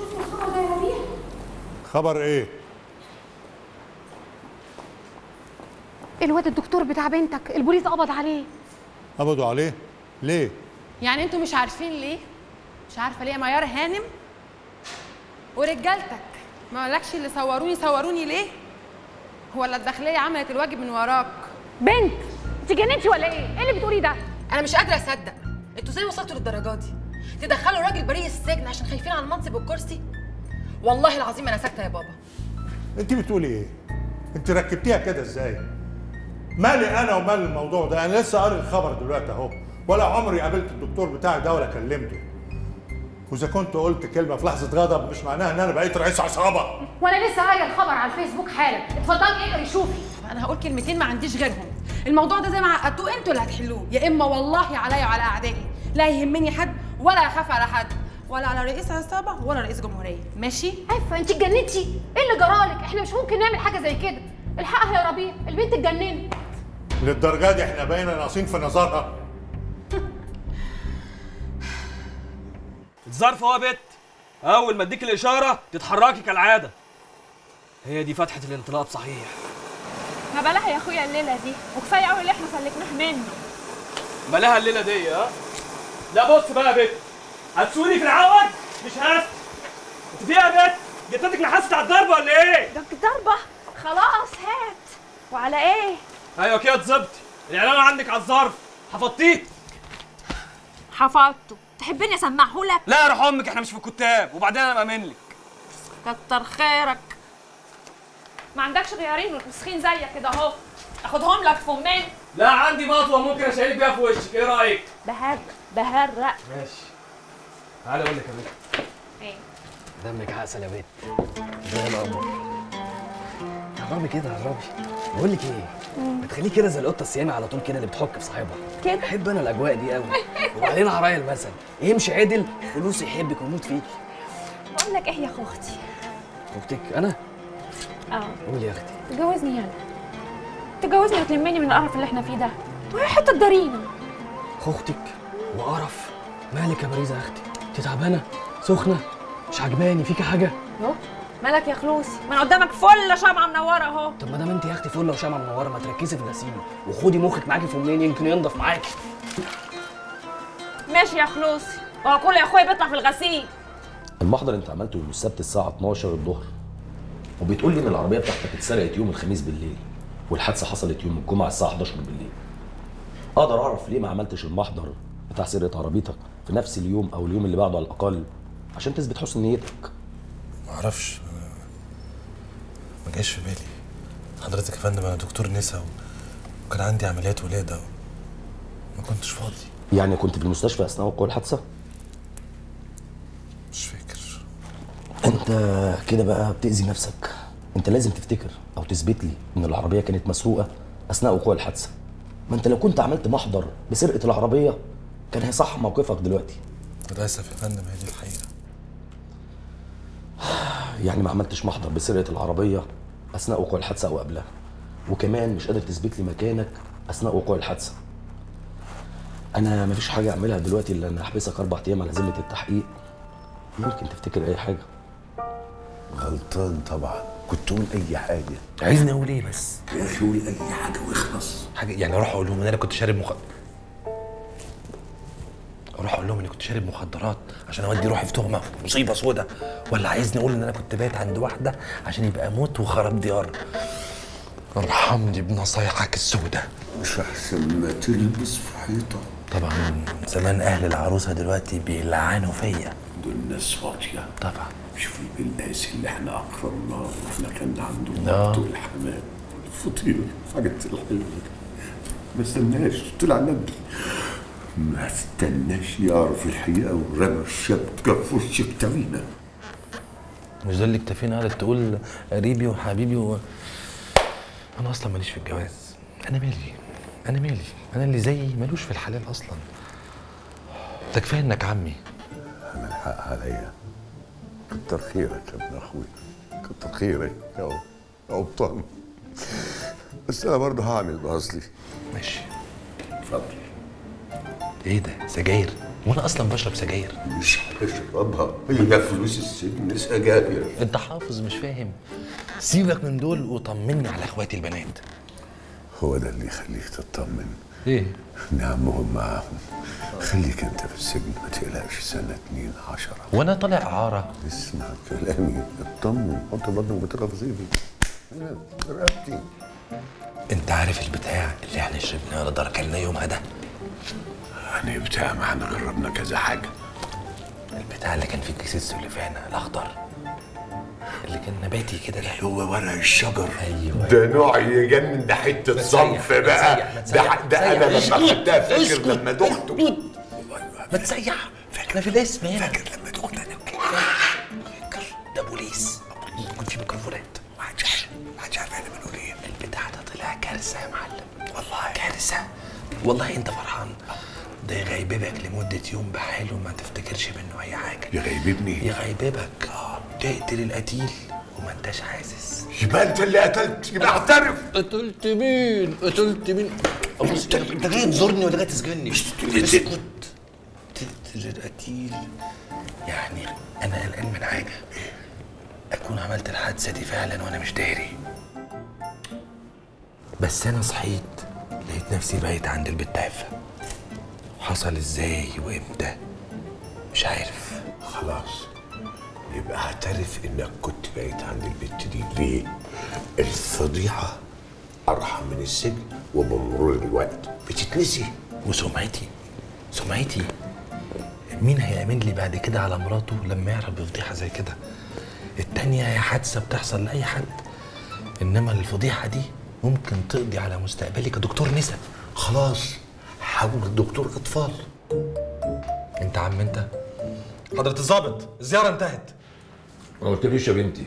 شوفوا الخبر ده يا ربيع خبر ايه الواد الدكتور بتاع بنتك البوليس قبض عليه قبضوا عليه ليه يعني انتوا مش عارفين ليه مش عارفه ليه يا ميار هانم ورجالتك ما قالكش اللي صوروني صوروني ليه ولا الداخليه عملت الواجب من وراك بنت انت جننتي ولا ايه ايه اللي بتقوليه ده انا مش قادره اصدق انتوا ازاي وصلتوا للدرجه دي تدخلوا راجل بريء السجن عشان خايفين على المنصب والكرسي والله العظيم انا ساكته يا بابا انت بتقولي ايه انت ركبتيها كده ازاي مالي انا ومال الموضوع ده انا لسه قاري الخبر دلوقتي اهو ولا عمري قابلت الدكتور بتاعي ده ولا كلمته واذا كنت قلت كلمه في لحظه غضب مش معناها ان انا بقيت رئيس عصابه وانا لسه قايله الخبر على الفيسبوك حالا اتفضلي اقري شوفي انا هقول كلمتين ما عنديش غيرهم الموضوع ده زي ما عقدتوه انتوا اللي هتحلوه يا اما والله عليا وعلى اعدائي لا يهمني حد ولا اخاف على حد ولا على رئيس عصابه ولا رئيس جمهوريه ماشي عارفه انت اتجننتي ايه اللي جرالك احنا مش ممكن نعمل حاجه زي كده الحقها يا ربيع البنت اتجننت للدرجه دي احنا بقينا ناقصين في نظرها الظرف هو بت اول ما اديك الاشاره تتحركي كالعاده هي دي فتحه الانطلاق صحيح ما بلاها يا اخويا الليله دي وكفايه قوي اللي احنا سلكناه منه مالها الليله دي ها لا بص بقى يا بت هتسوني في العوج مش هات انت فيها يا بت جتتك نحست على الضربه ولا ايه ده ضربه خلاص هات وعلى ايه ايوه كده اتظبطي الاعلان عندك على الظرف حفظتيه حفظته تحبني اسمعه لك لا يا روح امك احنا مش في الكتاب وبعدين انا مأمن لك كتر خيرك ما عندكش غيارين وتسخين زيك كده اهو اخدهم لك فمين لا عندي مطوه ممكن اشيلك بيها في وشك ايه رايك بهرق بهرق ماشي تعالى اقول لك يا بت ايه دمك عسل يا بنت زي القمر قربي كده قربي بقول لك ايه ما تخليك كده زي القطه السيامي على طول كده اللي بتحك في صاحبها كده بحب انا الاجواء دي قوي وبعدين عرايا المثل امشي عدل فلوس يحبك ويموت فيك بقول لك ايه يا اخو اختي اختك انا اه قول يا اختي تجوزني يلا تجوزني وتلمني من القرف اللي احنا فيه ده وهي حته ضريبه اختك وقرف مالك يا مريزه يا اختي انت تعبانه سخنه مش عجباني فيكي حاجه اهو مالك يا خلوصي من قدامك فل شمعه منوره اهو طب ما دام انت يا اختي فله وشمعه منوره ما تركزي في غسيل وخدي مخك معاكي في منين يمكن ينضف معاكي ماشي يا خلوصي هو كل يا اخويا بيطلع في الغسيل المحضر انت عملته يوم السبت الساعه 12 الظهر وبتقول لي ان العربيه بتاعتك اتسرقت يوم الخميس بالليل والحادثه حصلت يوم الجمعه الساعه 11 بالليل اقدر اعرف ليه ما عملتش المحضر بتاع سرقه عربيتك في نفس اليوم او اليوم اللي بعده على الاقل عشان تثبت حسن نيتك ما اعرفش ما جاش في بالي حضرتك يا فندم انا دكتور نسا وكان عندي عمليات ولاده ما كنتش فاضي يعني كنت في المستشفى اثناء وقوع الحادثه مش فاكر انت كده بقى بتاذي نفسك انت لازم تفتكر او تثبت لي ان العربيه كانت مسروقه اثناء وقوع الحادثه ما انت لو كنت عملت محضر بسرقه العربيه كان هيصح موقفك دلوقتي للاسف يا فندم هي دي الحقيقه يعني ما عملتش محضر بسرقه العربيه اثناء وقوع الحادثه او قبلها وكمان مش قادر تثبت لي مكانك اثناء وقوع الحادثه انا مفيش حاجه اعملها دلوقتي الا ان احبسك اربع ايام على ذمه التحقيق يمكن تفتكر اي حاجه غلطان طبعا كنت تقول اي حاجه عايزني اقول ايه بس يا اخي قول اي حاجه واخلص حاجه يعني اروح اقول لهم ان انا كنت شارب مخ اروح اقول لهم اني كنت شارب مخدرات عشان اودي روحي في تهمه مصيبه سودا ولا عايزني اقول ان انا كنت بايت عند واحده عشان يبقى موت وخراب ديار ارحمني بنصايحك السودة مش احسن ما تلبس في حيطه طبعا زمان اهل العروسه دلوقتي بيلعنوا فيا دول ناس فاضيه طبعا شوف الناس اللي احنا اكرمناهم واحنا كان عندهم آه. البط والحمام والفطير الحاجات الحلوه ما استناش طلع ندي ما استناش يعرف الحقيقه ورمى الشبكه في وش كتابينا مش ده اللي اكتفينا قعدت تقول قريبي وحبيبي و... انا اصلا ماليش في الجواز انا مالي انا مالي انا اللي زيي ملوش في الحلال اصلا ده كفايه انك عمي انا الحق عليا كتر خيرك يا ابن اخوي كتر خيرك يا أب- يا ابطال بس انا برضه هعمل باصلي ماشي اتفضل ايه ده سجاير وانا اصلا بشرب سجاير مش هشربها هي فلوس السجن سجاير انت حافظ مش فاهم سيبك من دول وطمني على اخواتي البنات هو ده اللي يخليك تطمن ايه نعمهم معاهم خليك انت في السجن ما تقلقش سنة اتنين عشرة وانا طالع اعاره اسمع كلامي اطمن حط برضه بطرف زيبي رقبتي انت عارف البتاع اللي احنا شربناه ده كلنا يومها ده يعني بتاع ما احنا جربنا كذا حاجة البتاع اللي كان فيه كيس السلفانة الاخضر اللي كان نباتي كده ده هو ورق الشجر ايوه ده نوع يجنن ده حتة ما صنف تسيح، ما بقى تسيح، ما ده تسيح، ده انا تسيح. لما خدتها فاكر اسكت، لما دخته ما تسيح احنا في الاسم هنا فاكر لما دخت انا فاكر ده بوليس يكون في ميكروفونات ما حدش عارف ما حدش عارف احنا بنقول ايه البتاع ده طلع كارثه يا معلم والله كارثه والله انت فرحان ده يغيببك لمدة يوم بحاله ما تفتكرش منه أي حاجة يغيبني يغيببك تقتل القتيل وما انتش حاسس يبقى انت اللي قتلت يبقى اعترف قتلت مين؟ قتلت مين؟ أبص انت جاي تزورني ولا جاي تسجني؟ اسكت تقتل القتيل يعني أنا قلقان من حاجة أكون عملت الحادثة دي فعلا وأنا مش داري بس أنا صحيت لقيت نفسي بايت عند البت عفة حصل ازاي وامتى مش عارف خلاص يبقى اعترف انك كنت بايت عند البت دي ليه؟ الفضيحة أرحم من السجن وبمرور الوقت بتتنسي وسمعتي سمعتي مين هيأمن لي بعد كده على مراته لما يعرف بفضيحة زي كده التانية هي حادثة بتحصل لأي حد إنما الفضيحة دي ممكن تقضي على مستقبلي كدكتور نسا خلاص حول دكتور أطفال انت عم انت حضرة الظابط الزيارة انتهت ما قلتليش يا بنتي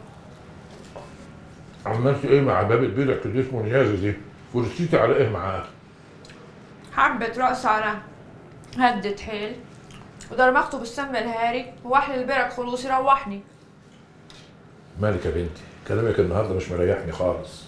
عملت ايه مع باب البيت اللي اسمه نيازي دي ورسيتي على ايه معاه حبة رأس على هدت حيل ودرمغته بالسم الهاري وواحد البرك خلوص يروحني مالك يا بنتي كلامك النهارده مش مريحني خالص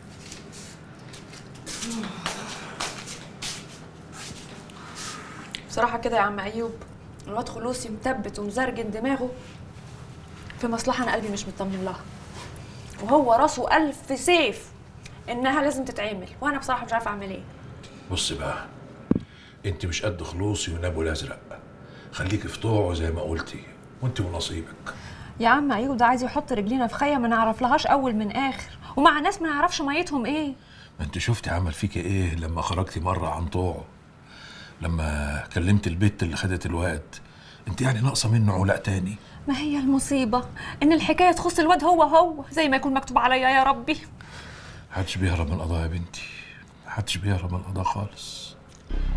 بصراحة كده يا عم أيوب الواد خلوصي مثبت ومزرجن دماغه في مصلحة أنا قلبي مش مطمن لها وهو راسه ألف سيف إنها لازم تتعمل وأنا بصراحة مش عارفة أعمل إيه بص بقى انت مش قد خلوصي ونابو الازرق خليكي في طوعه زي ما قلتي وانت ونصيبك يا عم أيوب ده عايز يحط رجلينا في خية ما نعرف لهاش أول من آخر ومع ناس ما نعرفش ميتهم إيه ما انت شفتي عمل فيكي ايه لما خرجتي مره عن طوعه لما كلمت البت اللي خدت الواد انت يعني ناقصه منه علاء تاني ما هي المصيبة إن الحكاية تخص الواد هو هو زي ما يكون مكتوب عليا يا ربي محدش بيهرب من القضاء يا بنتي محدش بيهرب من القضاء خالص